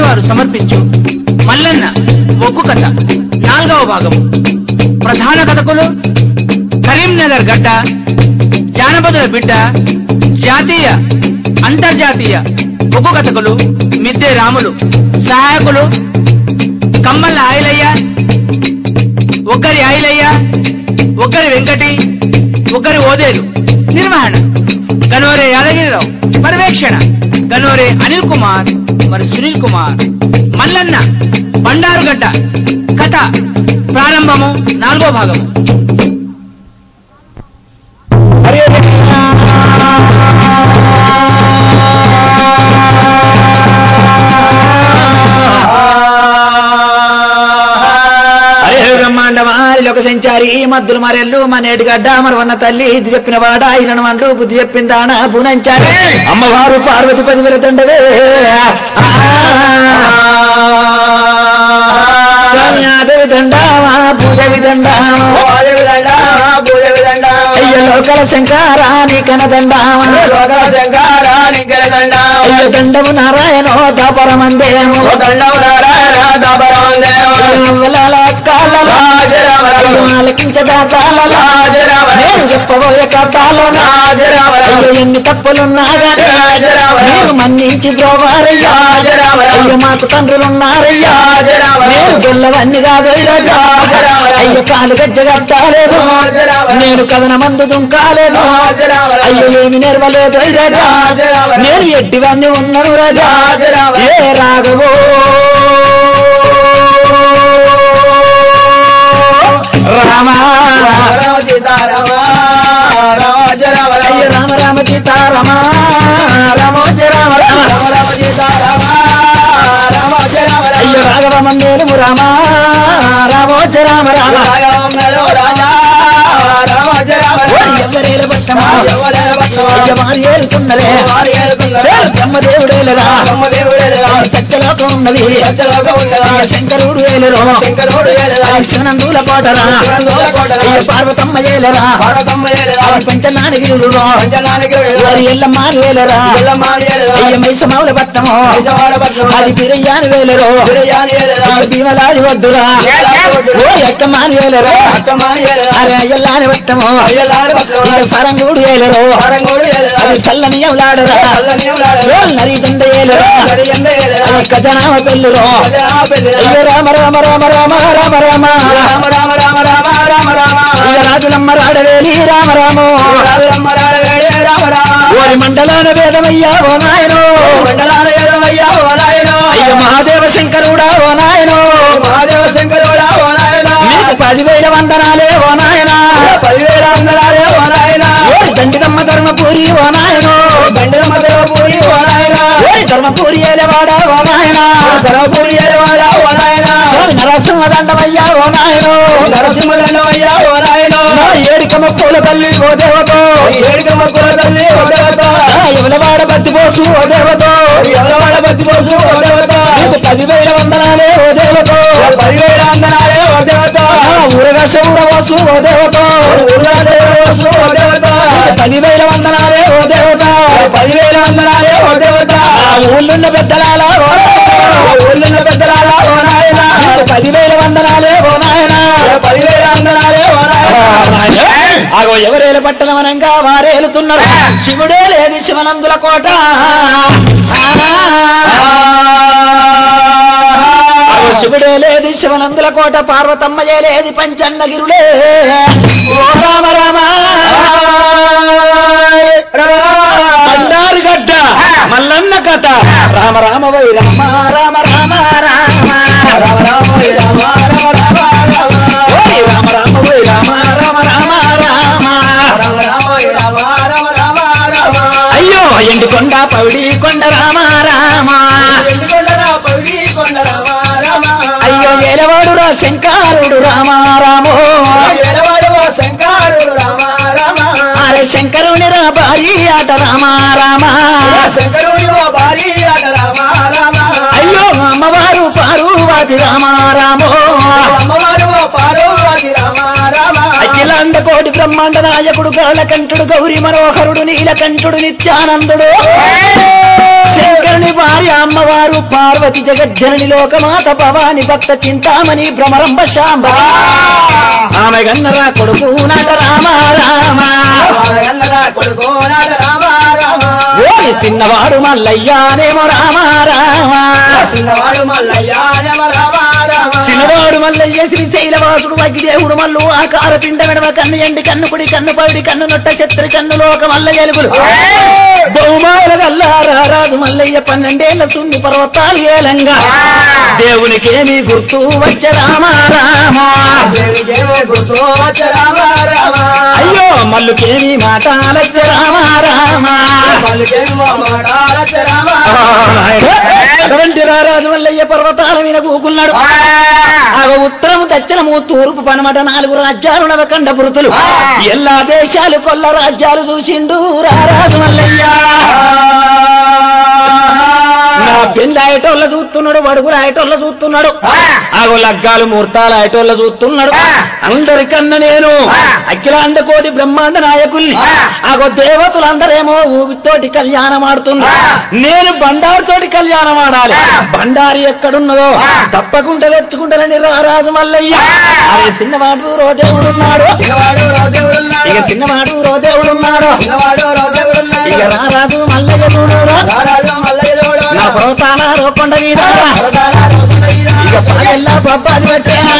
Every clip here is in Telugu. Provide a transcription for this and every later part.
వారు సమర్పించు మల్లన్న ఒగ్గు కథ నాలుగవ భాగం ప్రధాన కథకులు కరీంనగర్ గడ్డ జానపదుల బిడ్డ జాతీయ అంతర్జాతీయ ఒగ్గు కథకులు మిద్దె రాములు సహాయకులు కమ్మల్ల ఆయిలయ్య ఒక్కరి ఆయిలయ్య ఒక్కరి వెంకటి ఒక్కరి ఓదేలు నిర్వహణ గనోరే యాదగిరిరావు పర్యవేక్షణ గనోరే అనిల్ కుమార్ మరి సునీల్ కుమార్ మల్లన్న బండారుగడ్డ కథ ప్రారంభము నాలుగో భాగము అరే బ్రహ్మాండమారి లోక సంచారి మద్దులు మరెల్లు మనేటి గడ్డ మరవన్న తల్లి ఇది చెప్పిన వాడ ఇరణ వండు బుద్ధి చెప్పిందాన పూనంచారి అమ్మవారు పార్వతి పది తండవే విధండావా పూజ విధండావా అయ్య లోకల శంకారాని కనదండావా అయ్య దండము నారాయణో దాపరమందేమో నేను చెప్పబోయే కథలో ఎన్ని తప్పులున్నా గాని నేను మన్నించి ద్రోవారయ్యా అయ్య మాకు తండ్రులున్నారయ్యా నేను గొల్లవన్నీ కాదు ఈరోజు అయ్య కాలు గజ్జ కట్టాలేదు నేను కథన మందు దుంకాలేదు అయ్యో ఏమి నెరవలేదు ఈరోజు నేను ఎడ్డివన్నీ ఉన్నాను రాజా ఏ రాఘవో రామా అయ్య రామ రామ సీతారామ రామోజ రామ రామ అయ్య రాఘవ మందేరు రామ రామోజ రామ రామ ఎవరేల పట్టమా అయ్య వారి ఏలుతున్నలే బ్రహ్మదేవుడేలరా సత్యలోకం ఉన్నది అయ్య శంకరుడు ఏలరు శివనందుల కోటరా అయ్య పార్వతమ్మ ఏలరా అయ్య పంచనానగిరుడు వారి ఎల్లమ్మ ఏలరా అయ్య మైసమావుల పట్టము అది పిరయ్యాని వేలరు అయ్య భీమలాది వద్దురా ఓ ఎక్కమాని వేలరు అరే అయ్యల్లాని పట్టము ఇక సరంగుడు ఏలరు అది సల్లని ఎవలాడరా నరి జెండ ఏలరు అది ఖజనామ పెళ్ళురు అయ్య రామ రామ రామ రామ రామ రామ ఇక రాజులమ్మ రాడవేలి రామ రామో ఓరి మండలాన వేదమయ్యా ఓ నాయనో అయ్య మహాదేవ శంకరుడా ఓ నాయనో మహాదేవ శంకరుడా ఓ నాయనా నీకు పదివేల వందనాలే ఓ నాయనా పదివేల వందలాలే ఓ నాయనా ఓరి దండిదమ్మ ధర్మపూరి ఓ నాయనో బండిల మధురపూరి ఓ నాయనా ఓరి ధర్మపూరి ఏలవాడా ఓ నాయనా ధరపూరి ఏడవాడ ఓ నాయనా ఓరి నరసింహ దండమయ్యా ఓ నాయనో నరసింహదండమయ్యా ఓ నాయనో నా ఏడికమ్మ పూల తల్లి ఓ దేవతో ఏడుక మక్కుల తల్లి ఓ దేవత నా ఎవలవాడ బతి పోసు ఓ దేవతో ఎవరవాడ బతి పోసు ఓ దేవత నీకు పదివేల వందనాలే ఓ దేవతో పదివేల వందనాలే ఓ దేవత నా ఊరగా శౌరవాసు ఓ దేవతో ఊర్లాదే పోసు ఓ దేవత నీకు పదివేల వందనాలే ఓ దేవత పదివేల వందనాలే ఓ దేవత ఆ ఊళ్ళున్న పెద్దలాల ఓ ఊళ్ళున్న పెద్దలారా ఓ నాయనా నీకు పదివేల వందనాలే ఓ నాయనా పదివేల వందనాలే ఓ నాయనా ఆగో ఎవరేల పట్టణ వనంగా వారేలుతున్నారు శివుడే లేది శివనందుల కోట ఆగో శివుడే లేది శివనందుల కోట పార్వతమ్మయే లేది పంచన్నగిరులే ఓ రామ రామ బండారు గడ్డ మల్లన్న కథ రామ రామ వై రామ రామ రామ రామ ఓయ్ రామ రామ వై రామ రామ రామ రామ అయ్యో ఎండి కొండ పౌడి కొండ రామ రామ అయ్యో ఏలవాడు రా శంకారుడు రామ రామో శంకరుడు రామ రామ అరే శంకరుని రా భారీ ఆట రామ రామ శంకరుడు భారీ ఆట రామ రామ అయ్యో అమ్మవారు పారువాది రామ రామో అమ్మవారు పార్వతి రామ రామ అఖిలాండ కోటి బ్రహ్మాండ నాయకుడు కాళకంఠుడు గౌరి మనోహరుడు నీలకంఠుడు నిత్యానందుడు శంకరుని జగజ్జనని భార్య అమ్మవారు పార్వతి జగజ్జనని లోకమాత భవాని భక్త చింతామణి భ్రమరంబ శాంబ ఆమె గన్నరా కొడుకు నాట రామ రామ ఎల్లగా కొడుకోనాడు రామ రామ ఓని చిన్నవాడు మల్లయ్యానేమో రామ రామ చిన్నవాడు మల్లయ్య రామ రామ రామ చిన్నవాడు మల్లయ్య శ్రీశైలవాసుడు వగ్గిదేవుడు మల్లు ఆకార పిండ విడవ కన్ను ఎండి కన్ను కుడి కన్ను పవిడి కన్ను నొట్ట ఛత్రి కన్ను లోక మల్ల ఎలుగులు బహుమాల గల్లారా రాజు మల్లయ్య పన్నెండేళ్ల సున్ని పర్వతాలు ఏలంగా దేవునికేమి గుర్తు వచ్చే రామ రామ దేవికేమో గుర్తు వచ్చ రామ రామ అయ్యో మల్లుకేమి మాటాలచ్చ రామ రామ పలుకేమో మాటాలచ్చ రామ అటువంటి రారాజు మల్లయ్య పర్వతాల మీద కూకున్నాడు ఆ ఉత్తరము దక్షిణము తూర్పు పనమట నాలుగు రాజ్యాలు నవకండ పురుతులు ఎల్లా దేశాలు కొల్ల రాజ్యాలు చూసిండు రారాజు మల్లయ్య నా పెళ్లి ఆయటోళ్ళ చూస్తున్నాడు వడుగులు ఆయటోళ్ళ చూస్తున్నాడు ఆగో లగ్గాలు ముహూర్తాలు ఆయటోళ్ళ చూస్తున్నాడు అందరికన్నా నేను అఖిలాండ కోటి బ్రహ్మాండ నాయకుల్ని ఆగో దేవతలందరేమో ఊపితోటి కళ్యాణం ఆడుతున్నా నేను బండారితోటి కళ్యాణం ఆడాలి బండారి ఎక్కడున్నదో తప్పకుండా తెచ్చుకుంటానని రారాజు మల్లయ్య అరే చిన్నవాడు రోదేవుడున్నాడు పిల్లవాడు రాజుడున్నాడు ఇక చిన్నవాడు రోదేవుడున్నాడు పిల్లవాడు రాజుడున్నాడు ఇక రారాజు మల్లయ్య చూడురా రారాజు మల్లయ్య చూడు నా ప్రోత్సాహ రోకొండ మీద ఇక పదెల్ల బొబ్బాది పట్టేనా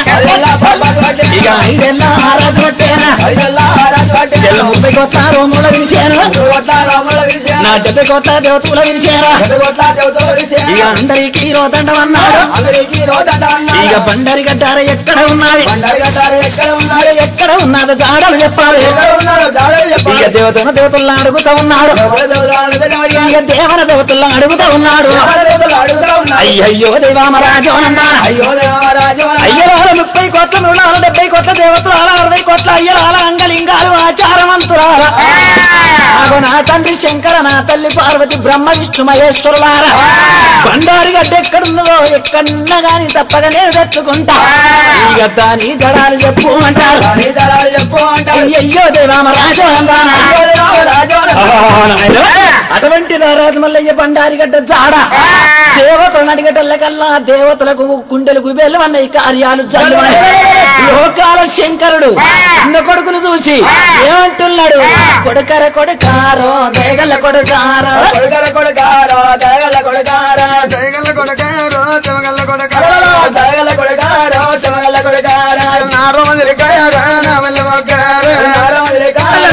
ఇక ఐదెల్ల ఆరాధు పట్టేనా చెల్ల ముప్పై కొత్త రోముల విరిచేనా నా డెబ్బై కొత్త దేవతల విరిచేనా ఇక అందరికీ రోదండం అన్నాడు ఇక బండరి గడ్డార ఎక్కడ ఉన్నది ఎక్కడ ఉన్నది జాడలు చెప్పాలి ఇక దేవతన దేవతలను అడుగుతా ఉన్నాడు ఇక దేవన దేవతలను అడుగుతా ఉన్నాడు అయ్యయ్యో దేవామరాజు అన్నాడు అయ్యో దేవరాజు అయ్యరాల ముప్పై కోట్ల నూడాల డెబ్బై కోట్ల దేవతలాల అరవై కోట్ల అయ్యరాల అంగలింగాలు ఆచారవంతురాల ఆగో నా తండ్రి శంకర నా తల్లి పార్వతి బ్రహ్మ విష్ణు మహేశ్వరులార బండారి గడ్డ ఎక్కడున్నదో ఎక్కడున్నా గాని తప్పక నేను తెచ్చుకుంటా ఇక దాని జడాలు చెప్పు అంటారు చెప్పు అంటారు అయ్యయ్యో దేవామరాజు అన్నాడు అయ్యో దేవరాజు ఆ, నాయనా. అటువంటి రారాజు మల్లయ్య బండారి గడ్డ జాడ దేవతలు అడిగటల్ల కల్లా దేవతలకు కుండెలకు బెల్లమన్న ఈ కార్యాలు జల్లుమని లోకాల శంకరుడు చిన్న కొడుకును చూసి ఏమంటున్నాడు కొడుకర కొడుకారో దేగల కొడుకారో కొడుకర కొడుకారో దయగల కొడుకారో దయగల కొడుకారో చెమగల కొడుకారో దయగల కొడుకారో చెమగల కొడుకారో నారో మదిరికారో నావల్ల మొక్కారో నారో మదిరికారో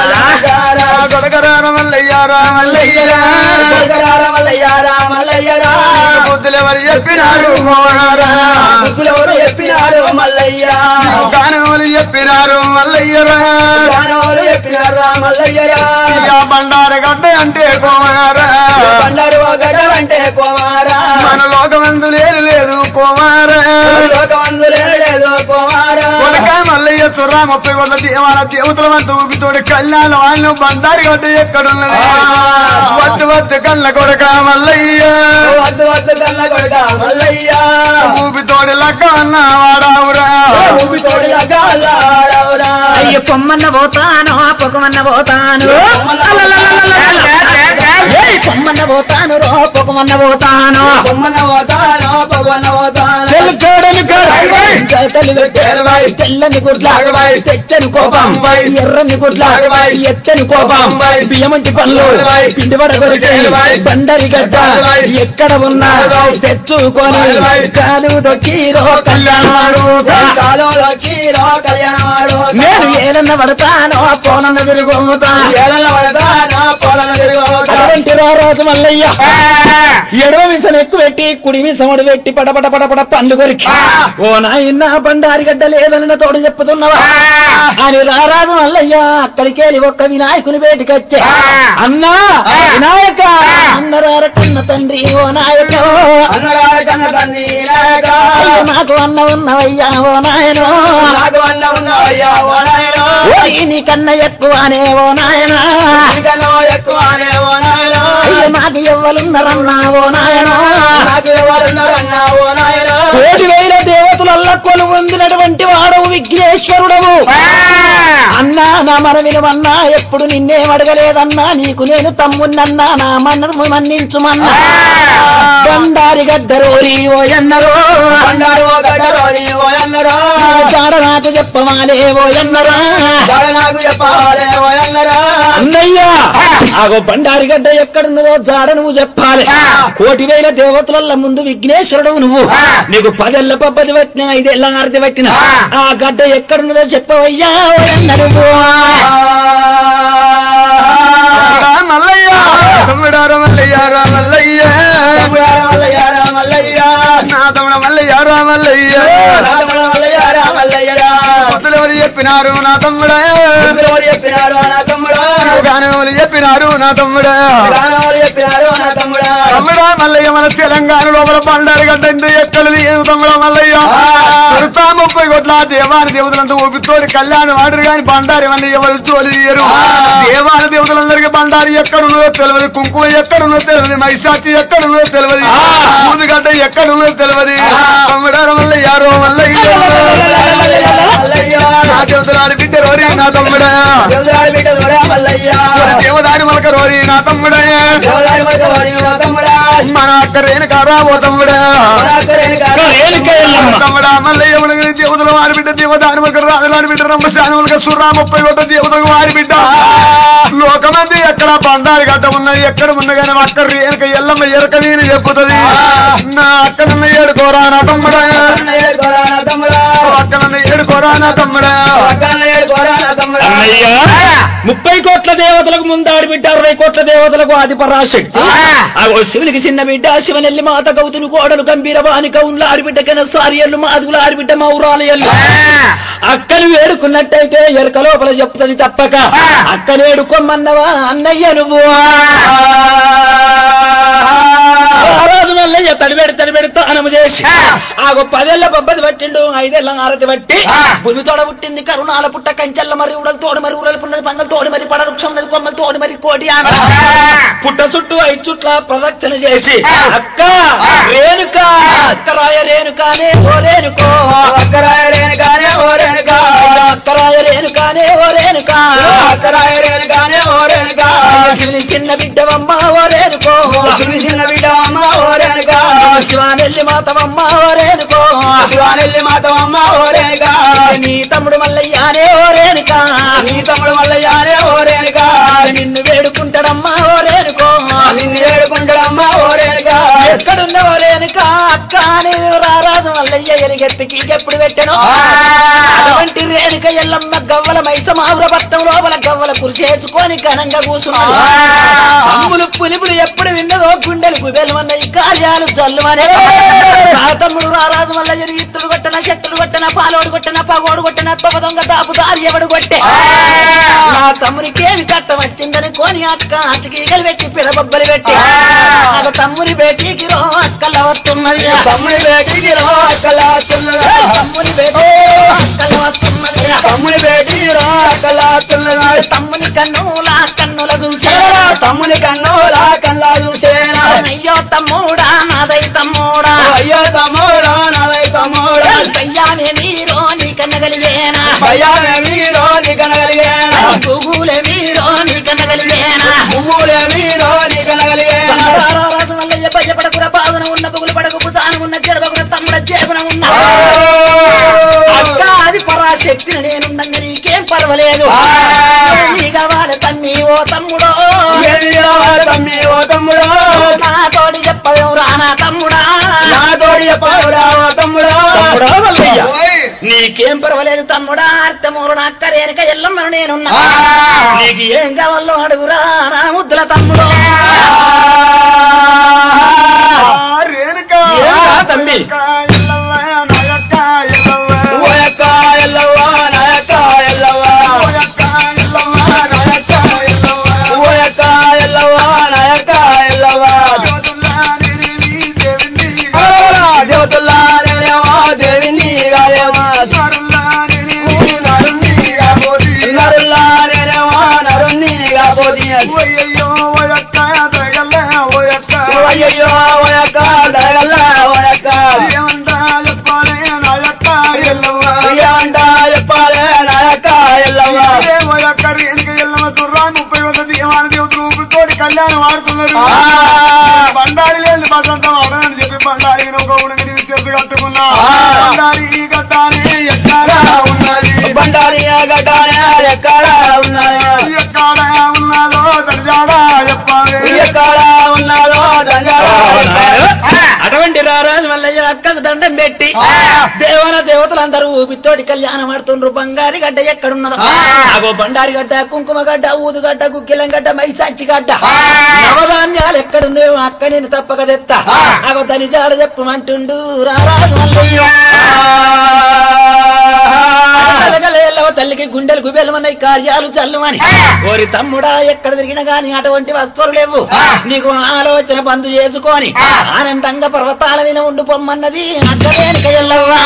కొడుకరార మల్లయ్యారా మల్లయ్యరా కొడుకరార మల్లయ్యారా మల్లయ్యరా బుద్ధులు ఎవరు చెప్పినారు మోహనారా బుద్ధులు ఎవరు చెప్పినారు మల్లయ్య గానములు చెప్పినారు మల్లయ్యరా గానములు చెప్పినారా మల్లయ్యరా బండార గడ్డ అంటే కోమారా బండారు గడ్డ అంటే కోమారా మన లోకమందు లేదు లేదు కోమారా లోకమందు లేదు లేదు కోమారా మల్లయ్య చుర్రా ముప్పై కోట్ల దేవాల దేవతల వంట ఊపితోటి కళ్యాణం వాళ్ళు బండారి గడ్డ ఎక్కడున్నది వద్దు వద్దు కళ్ళ కొడక మల్లయ్య వద్దు వద్దు కళ్ళ కొడక మల్లయ్య ఊపితోడి లక్క అన్న వాడావురా ఊపితోడి లక్క వాడావురా అయ్యో పొమ్మన్న పోతాను పొగమన్న పోతాను ఏయ్, పొమ్మన్న పోతాను రో పొగమన్న పోతాను తెల్లగోడలు గోడలు పెట్టారు తెల్లని గుడ్ల తెచ్చని కోపం ఎర్రని గుడ్ల ఎత్తని కోపం బియ్యమంటి పనులు పిండి కొరికే బండరి గడ్డ ఎక్కడ ఉన్నా తెచ్చుకొని కాలు దొక్కిరో కళ్యాణాడు నేను ఏదన్నా పడతానో పోనన్న తిరుగుతా అటువంటి రోజు మల్లయ్య ఎడవ విసం ఎక్కువ పెట్టి కుడి విసముడు పెట్టి పడపడ పడపడ పండ్లు కొరికి ఓ నాయన బండారి గడ్డ లేదని తోడు చెప్పుతున్నావా అని రారాజు మల్లయ్య అక్కడికి వెళ్ళి ఒక్క వినాయకుని బయటికి వచ్చే అన్నా వినాయక అన్నరార కన్న తండ్రి ఓ నాయక అయ్య, నాకు అన్న ఉన్నవయ్యా ఓ నాయనో ఓయ్ నీ కన్న ఎక్కువనే ఓ నాయనా అయ్య నాకు ఎవ్వలున్నారన్నా ఓ నాయనా కోటి వేల దేవతలల్ల లోపల కొలువొందినటువంటి వాడవు విఘ్నేశ్వరుడవు అన్నా నా మన వినవన్నా ఎప్పుడు నిన్నేం అడగలేదన్నా నీకు నేను తమ్మున్నన్నా నా మనము మన్నించుమన్నా బండారి గద్దరోరి ఓయన్నరో బండారు గడ్డరోని ఓయన్నరా జాడ నాకు చెప్పవాలే ఓయన్నరా దడ నాకు చెప్పాలే ఓయన్నరా అన్నయ్యా ఆగో బండారి గడ్డ ఎక్కడున్నదో జాడ నువ్వు చెప్పాలి కోటి వేల దేవతల ముందు విఘ్నేశ్వరుడు నువ్వు నీకు పదేళ్ల పబ్బది పట్టిన ఐదేళ్ల ఆరతి పట్టిన ఆ గడ్డ ఎక్కడున్నదో చెప్పవయ్యా ఓయన్నరు మల్లయ్య తమ్ముడారా మల్లయ్య రా మల్లయ్య తమ్ముడారా మల్లయ్య రా మల్లయ్య నా తమ్ముడ మల్లయ్య రా మల్లయ్య నా తమ్ముడ మల్లయ్య రా మల్లయ్య ఎవరు చెప్పినారు నా తమ్ముడా ఎవరు చెప్పినారు నా తమ్ముడా గానవులు చెప్పినారు నా తమ్ముడా గానవులు చెప్పినారు నా తమ్ముడా తమ్ముడా మల్లయ్య మన తెలంగాణ లోపల బండారు గడ్డ ఎక్కడ లేదు తమ్ముడా మల్లయ్య కొడతా ముప్పై కోట్ల దేవాని దేవతలంతా ఊపితోడి కళ్యాణం ఆడరు గాని బండారు ఇవన్నీ ఎవరు తోలియరు దేవాని దేవతలందరికీ బండారు ఎక్కడున్నదో తెలియదు కుంకుమ ఎక్కడున్నదో తెలియదు మైసాచి ఎక్కడున్నదో తెలియదు ముందుగడ్డ ఎక్కడున్నదో తెలియదు తమ్ముడారు మల్లయ్యారో మల్లయ్య నా దేవతలాడి బిడ్డ రోరి నా తమ్ముడా దేవదారి మలక రోరి నా తమ్ముడా మన అక్క రేణుకారా ఓ తమ్ముడా తమ్ముడా మల్లయ్య మునగని దేవతల వారి బిడ్డ దేవదాని మలక రాజులాని బిడ్డ రంభశాని మలక సుర్రా ముప్పై కోట్ల దేవతలకు వారి బిడ్డ లోకమంది ఎక్కడ బండారి గడ్డ ఉన్నది ఎక్కడ ఉన్న కానీ అక్క రేణుక ఎల్లమ్మ ఎరక నేను చెప్పుతుంది నా అక్క నన్ను ఏడుకోరా నా తమ్ముడా అక్క నన్ను ఏడుకోరా నా తమ్ముడా అన్నయ్యా ముప్పై కోట్ల దేవతలకు ముందాడి బిడ్డ అరవై కోట్ల దేవతలకు ఆది పరాశక్తి ఆగో శివునికి చిన్న బిడ్డ శివనెల్లి మాత గౌతుని కోడలు గంభీర వాని కౌన్ల ఆడిబిడ్డ కన సారియల్లు మాదుగుల ఆడిబిడ్డ మౌరాలయల్లు అక్కని వేడుకున్నట్టయితే ఎరుక లోపల చెప్తుంది తప్పక అక్కని వేడుకోమన్నవా అన్నయ్య నువ్వు ఆ రోజు మల్లయ్య తడిబెడి తడిబెడి తానము చేసి ఆగో పదేళ్ల బొబ్బది పట్టిండు ఐదేళ్ల ఆరతి పట్టి భూమి తోడ పుట్టింది కరుణాల పుట్ట కంచెల్ల మరి ఉడలు తోడు మరి ఉడలు పున్నది పంగలు తోడు మరి పడ వృక్షం ఉన్నది కొమ్మలు తోడు మరి కోటి ఆమె పుట్ట చుట్టూ ఐదు చుట్ల ప్రదక్షిణ చేసి అక్క రేణుక అక్క రాయ రేణుకానే ఓ రేణుకో అక్కరాయ రేణుకానే ఓ రేణుకా అక్క రాయ రేణుకానే ఓ రేణుక అక్కరాయ రేణుకానే ఓ రేణుకా శివుని చిన్న బిడ్డవమ్మ ఓ రేణుకో చిన్న చిన్న బిడ్డ అమ్మ ఓ రేణుకా శివానెల్లి మాతవమ్మ ఓ రేణుకో శివానెల్లి మాతమ్మ ఓ రేణుకా నీ తమ్ముడు మల్లయ్యానే ఓ రేణుక నీ తమ్ముడు మల్లయ్యానే ఓ రేణుకా నిన్ను వేడుకుంటాడమ్మా ఓ రేణుకో నిన్ను వేడుకుంటాడమ్మ ఓ రేణుకా ఎక్కడున్న ఓ రేణుక అక్క నేను రారాజు మల్లయ్య ఎలుగెత్తికి ఎప్పుడు పెట్టాను అటువంటి రేణుక ఎల్లమ్మ గవ్వల మైసమావుర పట్టం లోపల గవ్వల కురిచేసుకొని ఘనంగా కూసున్నాడు అమ్ములు పులిపులు ఎప్పుడు విన్నదో గుండెలు గుబెలమన్న ఈ కార్యాలు జల్లుమనే నా తమ్ముడు రారాజు మల్లయ్య ఇత్తుడు కొట్టన శక్తుడు కొట్టన పాలోడు కొట్టన పగోడు కొట్టన తొగ దొంగ దాపు దారి ఎవడు కొట్టే నా తమ్మునికి ఏమి కట్టం వచ్చిందని కోని అక్క అచ్చకీగలు పెట్టి పిడబొబ్బలు పెట్టి ఆడ తమ్ముని బేటీకి రో అక్కల వస్తున్నది తమ్ముడి బేటీకి రో అక్కలాస్తున్నదా తమ్ముని బేటీ అక్కల వస్తున్నది తమ్ముడి బేటీకి రో అక్కలాస్తున్నదా తమ్ముని కన్నుల కన్నుల చూసే తమ్ముని కన్నులా కల్లా చూసేనా అయ్యో తమ్ముడా నాదై తమ్ముడా అయ్యో తమ్ముడా నాదై తమ్ముడా కయ్యానే నీరో నీ కన్నగలివేనా భయానే మీరో నీ కనగలిగేనా గూగులే మీరో నీ కన్నగలివేనా పువ్వులే మీరో నీ కనగలిగేనా రారాజు మల్లయ్య భయపడకుర బాధన ఉన్న బుగులు పడకు బుధానం ఉన్న జడదకుర తమ్ముడ చేపన ఉన్న అక్క అది పరాశక్తిని నేనుండంగా నీకేం పర్వాలేదు నీ కావాలి తమ్మి ఓ తమ్ముడో ఏమి కావాలి తమ్మి ఓ తమ్ముడా నా తోడి చెప్పవేం రానా తమ్ముడా నా తోడి చెప్పావురా ఓ తమ్ముడా తమ్ముడా మల్లయ్య. ఓయ్. నీకేం పర్వాలేదు తమ్ముడా అర్థమూరు నా అక్క రేణుక ఎల్లమ్మను నేనున్నా ఆ. నీకు ఏం కావాలో అడుగురా నా ముద్దుల తమ్ముడు రేణుకా ఏరా తమ్మి? ఎల్లవ్వ, నాయక్క ఎల్లవ్వ. ఓయక్క ఎల్లవ్వ, నాయక్క ఎల్లవ్వ. ఓయక్క ఎల్లవ్వ, నాయక్క ఎల్లవ్వ. ఆ, జ్యోతుల్లా నేనేమో దేవిని గాయేమో. నరుల్లా నేనేమో నరుణ్ణి కాబోది. అయ్యయ్యో ఓయక్క దయగల్ల ఓయక్క కళ్యాణం ఆడుతున్నారు బండారి లేని బసంతం ఆడనని చెప్పి బండారి ఒక ఉడికి చేతి కట్టుకున్నా బండారి ఈ గట్టాని ఎక్కడ ఉన్నది బండారి గడ్డానే ఎక్కడ ఉన్నది ఎక్కడ ఉన్నదో దర్జాడా చెప్పాలి ఎక్కడ ఉన్నదో అటువంటి రారాజు మల్లయ్య అక్కకు దండం పెట్టి దేవన దేవతలందరూ ఊపితోటి కళ్యాణం ఆడుతుండ్రు బంగారి గడ్డ ఎక్కడున్నదో అగో బండారి గడ్డ కుంకుమ గడ్డ ఊదుగడ్డ గుగ్గిలం గడ్డ మైసాచి గడ్డ నవధాన్యాలు ఎక్కడున్నాయో అక్క నేను తప్పక తెత్తా అగో దాని జాడ చెప్పమంటుండు రారాజు మల్లయ్య అలగలేలవ తల్లికి గుండెలు గుబెలమన్నాయి కార్యాలు చల్లుమని ఓరి తమ్ముడా ఎక్కడ తిరిగినా గాని అటువంటి వస్తువులు లేవు నీకు ఆలోచన బంధు చేసుకొని ఆనందంగా పర్వతాల మీద ఉండు పొమ్మన్నది అక్కలేనిక ఎల్లవ్వా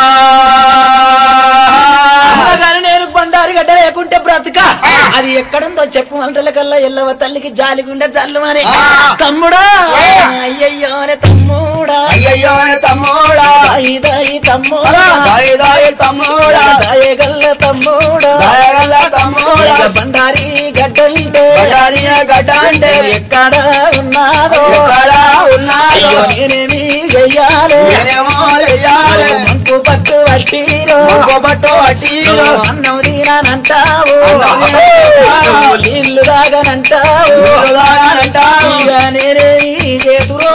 కానీ నేను బండారి గడ్డ లేకుంటే బ్రతుక అది ఎక్కడుందో చెప్పు మంటల కల్లా ఎల్లవ తల్లికి జాలి గుండె చల్లుమని తమ్ముడా అయ్యయ్యో రే తమ్ముడా అయ్యయ్యో తమ్ముడా దాయి దాయి తమ్ముడా దాయి దాయి తమ్ముడా దాయగల్ల తమ్ముడా దయగల తమ్ముడా ఇక బండారి గడ్డంటే బండారి గడ్డ అంటే ఎక్కడ ఉన్నాదో ఎక్కడ ఉన్నాదో అయ్యో నేనేమి చెయ్యాలి నేనేమో చెయ్యాలి మంకు పట్టు వట్టిరో పట్టు అటీలో అన్నం తినానంటావు అన్నం తినానంటావు. నీళ్లు తాగనంటావు అంటావు ఇక నేనేమి చేతురో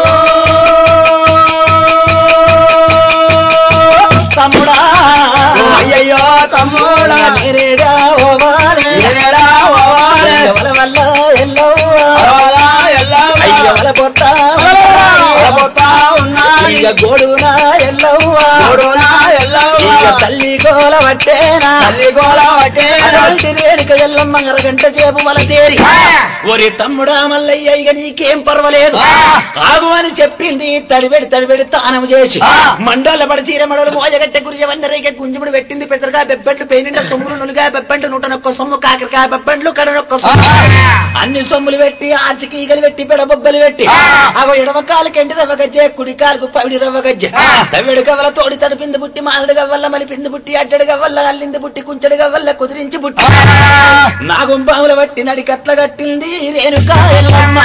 తమ్ముడా అయ్యయ్యో తమ్ముడా నేనేగా ఓవాలే నేనేడా ఓవాలే. ఎవల వల్ల ఎల్లవ్వా అలా ఎలా అయ్య వల పొత్తా పోతా ఉన్నాయి ఇక గోడునా ఎల్లవ్వా చూడునా ఎల్లవ్వ. ఇక తల్లి గోల పట్టేనా తల్లి గోడ పట్టే అటువంటి రేణుక ఎల్లమ్మ అరగంట చేపు వల తేరి ఒరి తమ్ముడా మల్లయ్య ఇక నీకేం పర్వాలేదు ఆగు అని చెప్పింది తడిబెడి తడిబెడి తానం చేసి మండల పడి చీర మడలు మోజగట్టె గురి వన్నరేక గుంజుముడు పెట్టింది పెసరకాయ బెబ్బెట్లు పేనిండ సొమ్ములు నులుగా బెప్పంట్లు నూట నొక్క సొమ్ము కాకరకాయ బెప్పంట్లు కడనొక్క సొమ్ము అన్ని సొమ్ములు పెట్టి ఆచికి ఈగలు పెట్టి పెడబొబ్బలు పెట్టి అగో ఎడమ కాలుకి ఎండి రవ్వ గజ్జె కుడి కాలుకు పవిడి రవ్వ గజ్జె తవిడు గవ్వల తోడి తడిపింది బుట్టి మానడు గవ్వల్ల మలిపింది బుట్టి అడ్డడు గవ్వల్ల అల్లింది బుట్టి కుంచెడు గవ్వల్ల కుదిరించి బుట్టి నాగుంపాముల బట్టి నడి కట్ల కట్టింది రేణుకా ఎల్లమ్మ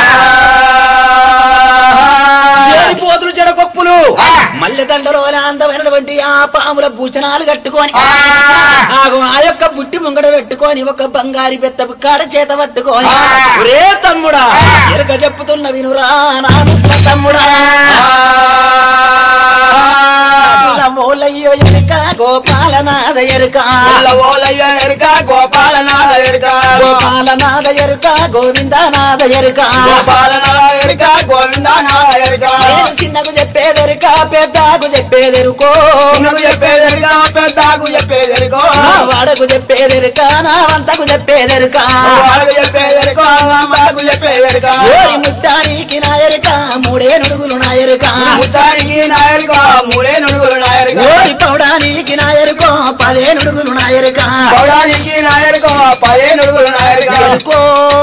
పోతులు చెడకొప్పులు మల్లె దండలో అందమైనటువంటి ఆ పాముల భూషణాలు కట్టుకొని ఆగు ఆ యొక్క బుట్టి ముంగడ పెట్టుకొని ఒక బంగారి బెత్త కాడ చేత పట్టుకొని ఒరే తమ్ముడా ఎరక చెప్పుతున్న వినురా నా ముక్క తమ్ముడా మూలయ్యో ఎరుక గోపాలనాథ ఎరుక ఓలయ్య ఎరుక గోపాలనాథ ఎరుక గోపాలనాథ ఎరుక గోవిందనాథ ఎరుక గోపాలనాథ ఎరుక గోవిందనాథ ఎరుక నేను చిన్నకు చెప్పేదెరుక పెద్దకు చెప్పేదెరుకో చిన్నకు చెప్పేదెరుక పెద్దకు చెప్పేదెరుకో నా వాడకు చెప్పేదెరుక నా వంతకు చెప్పేదెరుక వాళ్ళకు చెప్పేదెరుక అమ్మకు చెప్పేదెరుక ఓరి ముత్తానికి నా ఎరుక మూడే నుడుగులు నా ఎరుక ముత్తానికి నాయరుక మూడే నుడుగులు నాయరుక ఓరి పౌడానికి నా ఎరుకో పదే నుడుగులు నా ఎరుక పౌడానికి నాయరుక పదే నుడుగులు నాయరుక ఎరుకో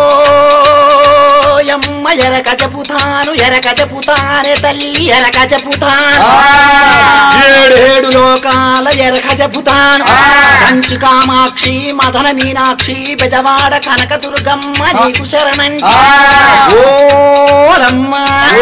యమ్మ ఎరక చెపుతాను ఎరక చెపుతానే తల్లి ఎరక చెపుతాను ఏడేడు లోకాల ఎరక చెబుతాను కంచి కామాక్షి మదన మీనాక్షి బెజవాడ కనక దుర్గమ్మ నీకు శరణంటి ఓలమ్మ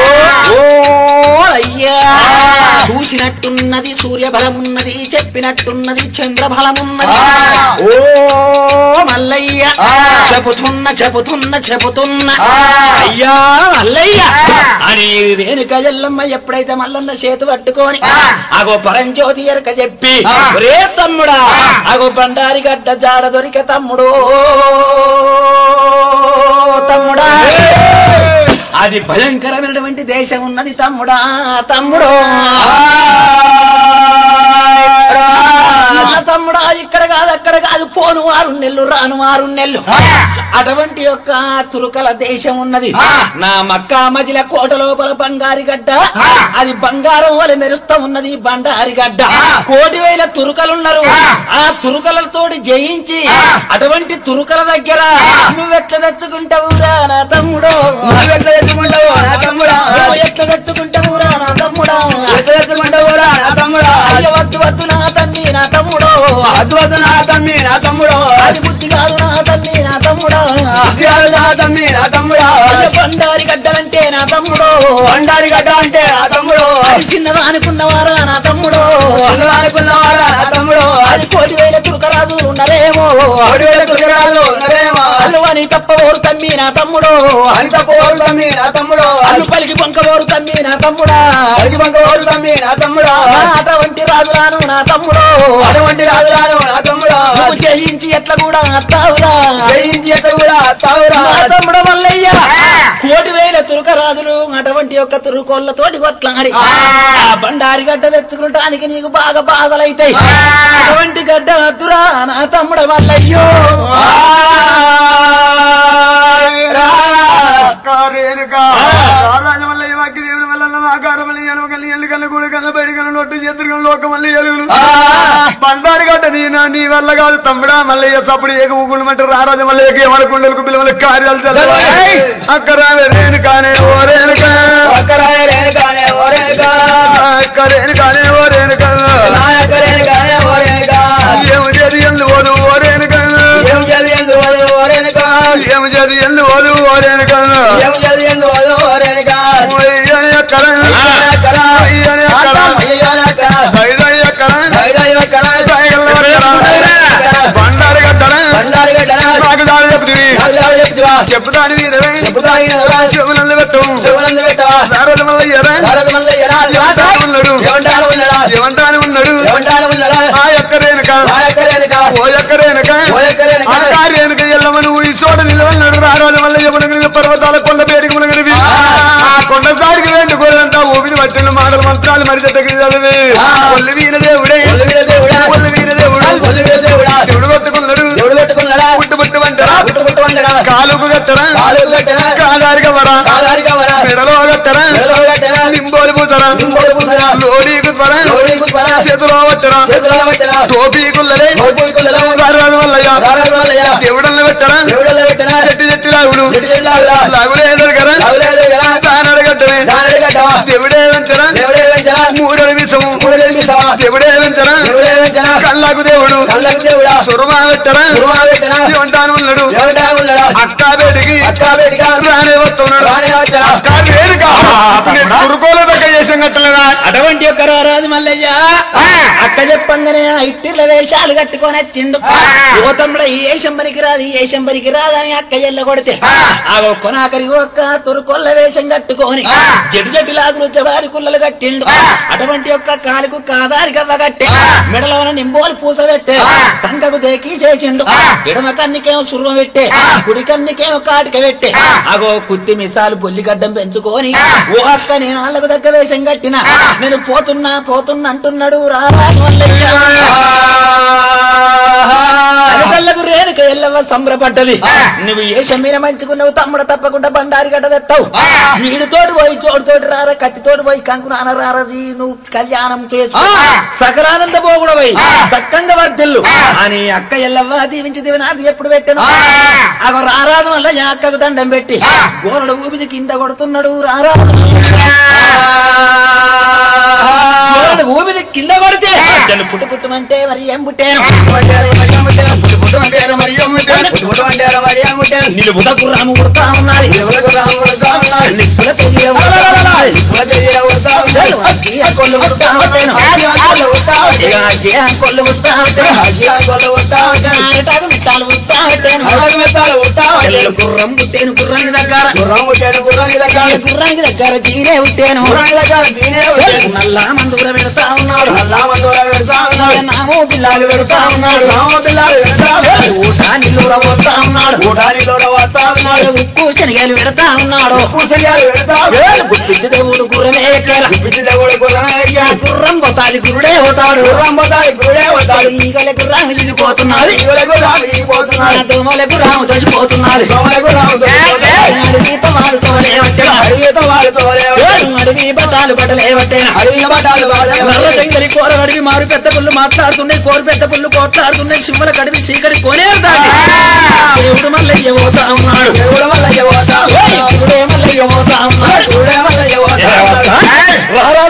ఓలయ్యా చూసినట్టున్నది సూర్య బలమున్నది చెప్పినట్టున్నది చంద్ర బలమున్నది ఓ మల్లయ్య చెబుతున్న చెబుతున్న చెబుతున్న అయ్యా మల్లయ్య అని రేణుక ఎల్లమ్మ ఎప్పుడైతే మల్లన్న చేతు పట్టుకొని అగో పరంజ్యోతి ఎరక చెప్పి రే తమ్ముడా అగో బండారి గడ్డ జాడ దొరిక తమ్ముడు తమ్ముడా అది భయంకరమైనటువంటి దేశం ఉన్నది తమ్ముడా తమ్ముడు నా తమ్ముడా ఇక్కడ కాదు అక్కడ కాదు పోను ఆరు నెల్లు రాను ఆరు నెల్లు అటువంటి యొక్క తురుకల దేశం ఉన్నది నా మక్కా మజిల కోట లోపల బంగారి గడ్డ అది బంగారం వల్ల మెరుస్తా ఉన్నది బండారి గడ్డ కోటి వేల తురుకలున్నారు ఆ తురుకలతోటి జయించి అటువంటి తురుకల దగ్గర నువ్వెట్లా తెచ్చుకుంటావురా నా తమ్ముడు ఎట్లా తెచ్చుకుంటావు నా తమ్ముడా నువ్వు ఎట్లా తెచ్చుకుంటావురా నా తమ్ముడా ఎట్లా తెచ్చుకుంటావురా నా తమ్ముడా అయ్య వద్దు వద్దు నా తల్లి నా తమ్ముడు అద్దు వద్దు నా తమ్మి నా తమ్ముడు అది బుద్ధి కాదు నా తల్లి నా తమ్ముడు అద్దు నా తమ్మి నా తమ్ముడా అయ్య బండారి గడ్డ అంటే నా తమ్ముడు అది చిన్నదా అనుకున్నవారా నా తమ్ముడు అనుకున్నవారా నా తమ్ముడు అది కోటి వేల తురుకరాజు ఉన్నారేమో కోటి వేల కుజరాలు ఉన్నారేమో అల్లు అని తప్పవోరు తమ్మి నా తమ్ముడు అంత పోరు తమ్మి నా తమ్ముడు అల్లు పలికి పొంకవోరు తమ్మి నా తమ్ముడా అడిగి బంక పోరు తమ్మి నా తమ్ముడు నా అటువంటి రాజురాను నా తమ్ముడు అటువంటి రాజురాను నా తమ్ముడు నువ్వు చేయించి ఎట్లా కూడా అత్తావురా జయించి ఎట్ట కూడా తావురా నా తమ్ముడు మల్లయ్య కోటి వేల తురుక రాజులు అటువంటి యొక్క తురుకోళ్ళతోటి కొట్లాడి ఆ బండారి గడ్డ తెచ్చుకుంటానికి నీకు బాగా బాధలైతాయి అటువంటి గడ్డ వద్దురా నా తమ్ముడు మల్లయ్యో బండారు గడ్డ నీ నా నీ వల్ల కాదు తమ్ముడా మల్లయ్య సప్పుడు ఏక ఊగులు మంటే రారాజు మల్లయ్యకి ఏమనుకుండలకు పిల్లల కార్యాలు చదవాలి అక్కడ నేను కానే ఓ రేణుక ఒక్కరాయ రేణుకానే ఓ రేణుక అక్క రేణుకానే ఓ రేణుక నాయక రేణుకానే ఓ రేణుక ఏమి చేది ఎందు ఓదు ఓ రేణుక ఏం చదివేందు వదు ఓ రేణుక ఏమి చేది ఎందు ఓదు ఓ రేణుక ఏం చదివేందు వదు ఓ రేణుక అయ్యని అక్కడ అక్కడ అయ్యని అక్కడ అయ్యో ఐదయ్య అక్కడ అక్కడ బండారు గడ్డ బండారి గడ్డన నాకు దారి చెప్తుంది నాలుగు చెప్తువా చెప్పుదాని వీరవే చెప్పుతా చెవులందు పెట్టు శివనంద పెట్టవా రారోజు మల్లయ్యరా భారత మల్ల ఎరా ఏమంటాను ఉన్నాడు ఏమంటాను ఉన్నాడా ఏమంటాను ఉన్నాడు ఏమంటాను ఉన్నాడా ఆ యొక్క రేణుక నాయక రేణుక ఓ యొక్క రేణుక ఓ యొక్క రేణుక. ఆ రేణుక ఎల్లమ్మ నువ్వు ఈ చోట నిలవన్నాడు రారోజు మల్లయ్య మునగిన పర్వతాల కొండ పేరుకి మునగినవి ఆ కొండ సారికి వేండుకోలేదంతా ఊపిరి పట్టిన మాటలు మంత్రాలు మరి చెట్టకి చదివి ఆ. ఒళ్ళు వీణ దేవుడే ఒళ్ళు మీద దేవుడా ఒళ్ళు వీణ దేవుడు ఒళ్ళు మీద దేవుడా దేవుడు కొట్టుకున్నాడు దేవుడు పెట్టుకున్నాడా పుట్టు పుట్టు వంటరా పుట్టు పుట్టు వండరా కాలుకు కట్టరా కాలు కట్టరా కాదారిగా వరా కాదారిగా వరా మెడలో కట్టరా మెడలో కట్టరా నింబోలు పూతరా నింబోలు పూతరా. లోడీకు త్వర లోడీకు త్వర. చేతిలో వచ్చరా చేతుల పెట్టరా టోపీకుల్లలే మోపుకులలో రారాజు వల్లయ్య రారాజు వల్లయ్య దేవుడల్ని పెట్టరా దేవుడల్లో పెట్టరా చెట్టు చెట్టు లాగుడు చెట్టు చెట్టు లాగుడా. లాగులే ఎదురుగరా లాగులేదు కదా దానాడు గడ్డమే దానడి కట్టవా దేవుడే వెంచరా దేవుడే వెంచరా మూడడు విషము మూడు వెలిగిస్తావా దేవుడే వెంచరా దేవుడే వెంచరా కళ్ళకు దేవుడు కళ్ళకు దేవుడా సురమా పెట్టరా గురువా పెట్టరా ఏమంటాను ఉన్నాడు ఎవడా ఉన్నాడా అక్క బేటికి అక్క బేటిగా రానే వస్తున్నాడు రానే వచ్చరా అక్క వేరుగా కురుకోల దగ్గర చేసాం కట్టలేదా అటువంటి యొక్క రారాజు మల్లయ్య అక్క చెప్పంగానే ఇట్టిర్ల వేషాలు కట్టుకొని వచ్చిండు ఓ తమ్ముడ ఈ ఏషం పనికి రాదు ఈ ఏషం పనికి రాదని అక్క ఎల్ల కొడితే ఆ కొనాకరి ఒక్క తురుకొల్ల వేషం కట్టుకొని జడ్డు జడ్డు లాగులు జవారి కుల్లలు కట్టిండు అటువంటి యొక్క కాలుకు కాదారి గవ్వ కట్టి మెడలోన నింబోలు పూస పెట్టే సంకకు దేకి చేసిండు ఎడమ కన్నికేమో సుర్వం పెట్టే కుడి కన్నికేమో కాటిక పెట్టే అగో కుత్తి మిసాలు బొల్లిగడ్డం పెంచుకొని ఓ అక్క నేను వాళ్ళకు దగ్గర వేషం కట్టిన నేను పోతున్నా పోతున్నా అంటున్నాడు రారా కళ్ళకు రేణుక ఎల్లవ సంబరపడ్డది నువ్వు ఏ షమీన మంచుకున్నావు తమ్ముడు తప్పకుండా బండారి గడ్డ తెస్తావు నీడు తోడు పోయి చోటు తోటి రారా కత్తి తోడు పోయి కంకు నాన్న రారజీ నువ్వు కళ్యాణం చేయొచ్చు సకలానంద పోగుడవై సక్కంగా వర్ధిల్లు అని అక్క ఎల్లవ్వ దీవించి దివినాది ఎప్పుడు పెట్టాను అగో రారాదు వల్ల ఈ అక్కకు దండం పెట్టి గోరడు ఊపిది కింద కొడుతున్నాడు రారాదు గోరడు ఊపిది కింద కొడితే జల్లు పుట్టు పుట్టుమంటే మరి ఏం పుట్టాను నిన్ను బుధకు రాము కొడతా ఉన్నది నిప్పుల తెలియ కొడతా ఉన్నది. జల్లు అగ్గియ కొల్లు కొడతా ఉంటాను. ఇక అగ్గియ కొల్లు కొడతా ఉంటాను. నారటాకు మిట్టాలు కొడతా ఉంటాను. జల్లు గుర్రం పుట్టేను గుర్రానికి దగ్గర గుర్రానికి దగ్గర జీరే పుట్టాను నల్లా మందుర పెడతా ఉన్నాడు నామో పిల్లాలు పెడతా ఉన్నాడు ఊటా నిల్లుర పోతా ఉన్నాడు ఉప్పు శనగలు పెడతా ఉన్నాడు ఏలు గుర్తించి దేవుడు గుర్రమే ఎక్కేల గుర్రం పోతాది గురుడే పోతాడు ఈగల గుర్రం వెళ్ళిపోతున్నది దోమల గుర్రం దోచిపోతున్నది అడవి తమాడుతోలే వచ్చేలా అడవి బట్టాలు బట్టలే వచ్చేనా నల్ల చెంగలి కూర అడిగి మారు పెద్ద పుల్లు మాట్లాడుతున్నాయి కోరు పెద్ద పుల్లు కోట్లాడుతున్నాయి సింహల కడివి సీకరి కొనేరుతాడు దేవుడు మల్లయ్య పోతా ఉన్నాడు దేవుడే మల్లయ్య పోతా ఉన్నాడు రారాజు మల్లయ్య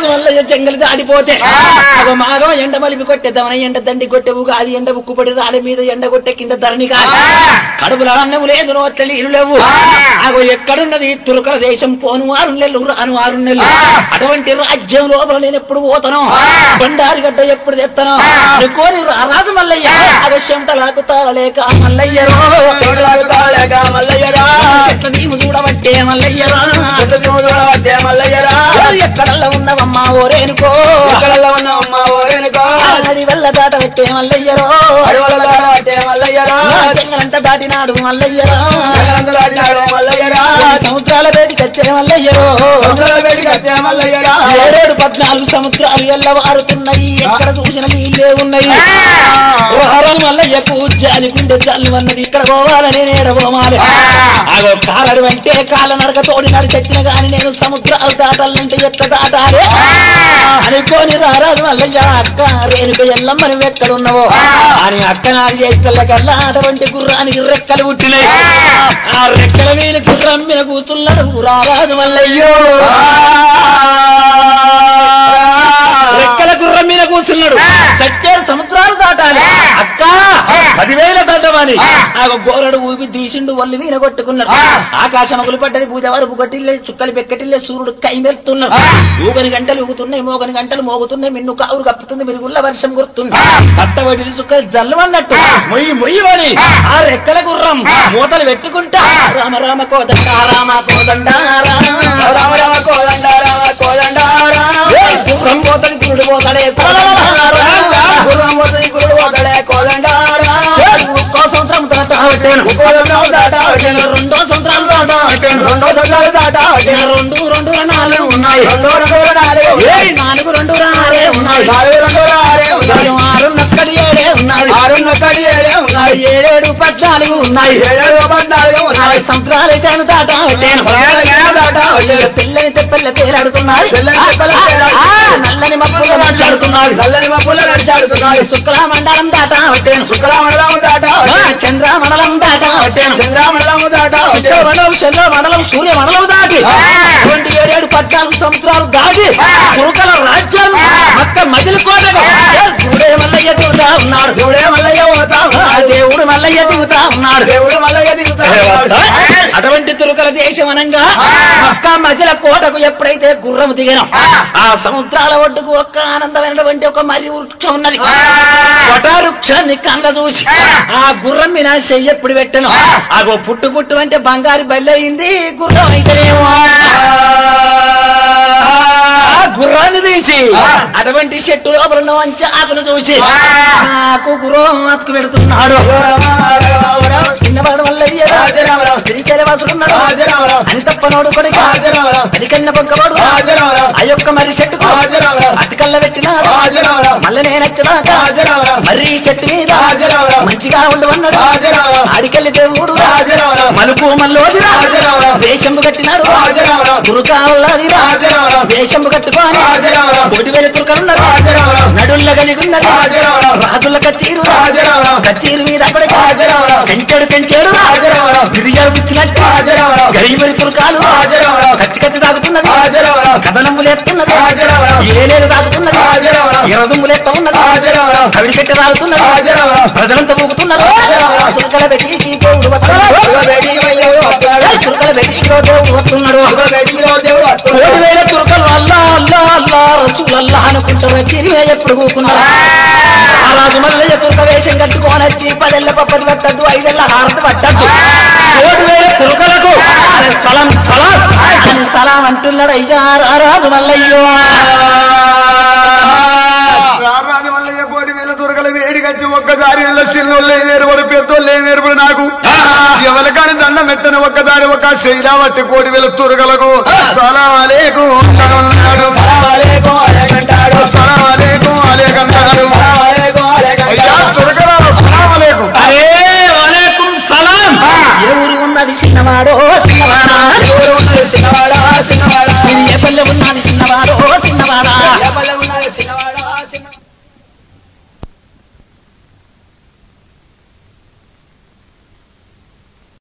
జంగలి దాడిపోతే అగో మాగమ ఎండ మలిపి కొట్టే దవన ఎండ దండి కొట్టే ఉగాది ఎండ ఉక్కుపడి రాలి మీద ఎండ కొట్టే కింద ధరణి కాదు కడుపులో అన్నము లేదు నోట్ల నీళ్ళు లేవు అగో ఎక్కడున్నది తురుకల దేశం పోను ఆరు నెలలు రాను ఆరు నెలలు అటువంటి రాజ్యం లోపల నేను ఎప్పుడు పోతాను బండారి గడ్డ ఎప్పుడు తెస్తాను అనుకోని రారాజు మల్లయ్య అగో చెమటలాకు తాళలేక మల్లయ్యరో చూడలేక మల్లయ్యరా చెట్ల నీవు చూడబట్టే మల్లయ్యరా చూడబట్టే మల్లయ్యరా ఎక్కడల్లా ఉన్నవమ్మా ఓరేనుకో ఎక్కడల్లో ఉన్న అమ్మ ఓరేనుకో నడి వల్ల దాట పెట్టే మల్లయ్యరో అడవుల దాటే మల్లయ్యరా చెంగలంతా దాటినాడు మల్లయ్యరా జగనంత దాటినాడు మల్లయ్యరా సముద్రాల వేడికి వచ్చే మల్లయ్యరో సముద్రాల వేడికి వచ్చే మల్లయ్యరా ఏడేడు పద్నాలుగు సముద్రాలు ఎల్లవారుతున్నాయి ఎక్కడ చూసిన నీళ్ళే ఉన్నాయి ఓహరం మల్లయ్యకు జాలి గుండె జల్లు అన్నది ఇక్కడ పోవాలని నేడ పోవాలి ఆగో కాలడు అంటే కాళ్ళ నడక తోడి నడి చచ్చిన గాని నేను సముద్రాలు దాటాలంటే ఎట్లా దాటాలి అనుకోని రారాజు మల్లయ్య అక్క రేణుక ఎల్లమ్మని ఎక్కడున్నావో అని అక్క నాది చేస్తలకల్లా అటువంటి గుర్రానికి రెక్కలు పుట్టినాయి ఆ రెక్కల మీద గుర్రం మీద కూతున్నాడు రారాజు మల్లయ్యో రెక్కల గుర్రం మీద కూర్చున్నాడు సత్యాలు సముద్రాలు దాటాలి అక్క పదివేల దండమని ఆ గోరడు ఊపి తీసిండు వల్లి వీన కొట్టుకున్నాడు ఆకాశం అగులు పడ్డది పూజ వరపు కొట్టిల్లే చుక్కలు పెక్కటిల్లే సూర్యుడు కైమెలుతున్నాడు ఊగని గంటలు ఊగుతున్నాయి మోగని గంటలు మోగుతున్నాయి మిన్ను కావురు కప్పుతుంది మిరుగుల్ల వర్షం కురుతుంది పట్టబడి చుక్కలు జల్లమన్నట్టు మొయ్యి మొయ్యమని ఆ రెక్కల గుర్రం మూతలు పెట్టుకుంటా రామ రామ కోదండ రామ కోదండ రామ రామ రామ కోదండ రామ కోదండ గుర్రం పోతది గురుడు పోతాడే గుర్రం పోతుంది గురుడు పోతాడే కోదండ ఒక్కో సంవత్సరం తాట పెట్టాను రెండో సంవత్సరం తాట పెట్టాను రెండో సంవత్సరాలు దాటా రెండు రెండు నాలుగు ఉన్నాయి రెండో రెండు నాలుగు ఏయ్, నాలుగు రెండు ఆరే ఉన్నాయి నాలుగు రెండు ఆరే ఉన్నాయి ఆరు నక్కడి ఏడే ఉన్నాయి ఆరు నక్కడి ఏడే ఉన్నాయి ఏడేడు పద్నాలుగు ఉన్నాయి ఏడు పద్నాలుగు ఉన్నాయి నాలుగు సంవత్సరాలు అయితే తాట పెట్టాను దాటా పిల్లని తెప్పల్ల తేలాడుతున్నాడు పిల్లని తెప్పల తేలాడుతున్నాడు. ఆ, నల్లని మప్పులు నడిచాడుతున్నాడు నల్లని మబ్బులు నడిచాడుతున్నాయి శుక్ల మండలం దాట పెట్టాను శుక్రమండలం దాటా చంద్ర మండలం దాట పెట్టాను చంద్రమండలం దాటా మండలం చంద్ర మండలం సూర్య మండలం దాటి ట్వంటీ ఏడేడు పద్నాలుగు సముద్రాలు దాటి కురుకల రాజ్యం మక్క మజిలి కోటగా దేవుడే మల్లయ్య దిగుతా ఉన్నాడు దేవుడే మల్లయ్య పోతా ఆ దేవుడు మల్లయ్య దిగుతా ఉన్నాడు దేవుడు మల్లయ్య దిగుతా అటువంటి తురుకల దేశం అనంగా మక్క మధ్యల కోటకు ఎప్పుడైతే గుర్రం దిగినాం ఆ సముద్రాల ఒడ్డుకు ఒక్క ఆనందమైనటువంటి ఒక మరి వృక్షం ఉన్నది వృక్షాన్ని కండ చూసి ఆ గుర్రం మీద చెయ్యి ఎప్పుడు పెట్టను ఆగో పుట్టు పుట్టు అంటే బంగారు బల్లి అయింది గుర్రం అయితేనేమో ఆ గుర్రాన్ని తీసి అటువంటి చెట్టు లోపల ఉన్న మంచి ఆకును చూసి నాకు గుర్రం అతుకు పెడుతున్నాడు చిన్నవాడు వల్ల శ్రీశైలవాసుడున్నాడు అని తప్పనోడు కొడుక అది కన్న పొక్కవాడు ఆ యొక్క మరి చెట్టుకు అతికల్ల పెట్టినాడు మళ్ళీ నేను వచ్చినాక మరి ఈ చెట్టు మీద మంచిగా ఉండవన్నాడు ఆడికెళ్ళి దేవుడు మలుపు మల్లోది వేషంపు కట్టినాడు దుర్గావులాది వేషంపు కట్టుకొని ఒకటి వేల తురకలున్నారు నడుల్ల కలిగున్నది రాజుల కచ్చీరు కచ్చీరు మీద అక్కడికి కంచాడు కంచాడు గిరిజాడు పుచ్చినట్టు గరీబరి తురకాలు కత్తి కత్తి తాగుతున్నది కథనంబులేస్తున్నది ఏలేలు తాగుతున్నది ఇరదుంబులేస్త ఉన్నది కవిడి కట్టి తాగుతున్నది ప్రజలంతా ఊగుతున్నారు తురకల పెట్టి దేవుడు వస్తున్నాడు తురకల పెట్టి దేవుడు వస్తున్నాడు కోటి వేల తురకలు అల్లా అల్లా అల్లా రసూల్ అల్లా అనుకుంటారు తిరిగే ఎప్పుడు కూకున్నారు ఆ రాజు మల్లయ్య తురక వేషం కట్టుకొని వచ్చి పదెళ్ళ పప్పది పట్టద్దు ఐదేళ్ల హారతి పట్టద్దు కోటి వేల తురకలకు అరే సలాం సలాం అని సలాం అంటున్నాడు అయ్యా ఆ రాజు మల్లయ్యో రారాజు మల్లయ్య కోటి వేల దొరకల వేడి కచ్చి ఒక్కసారి చిన్నోళ్ళే నేర్పడు పెద్దోళ్ళే నేర్పడు నాకు ఎవరికాని దండం పెట్టని ఒక్కసారి ఒక శైలా పట్టి కోటి వేల తురగలకు సలాలేకు అన్నాడు సలాలేకు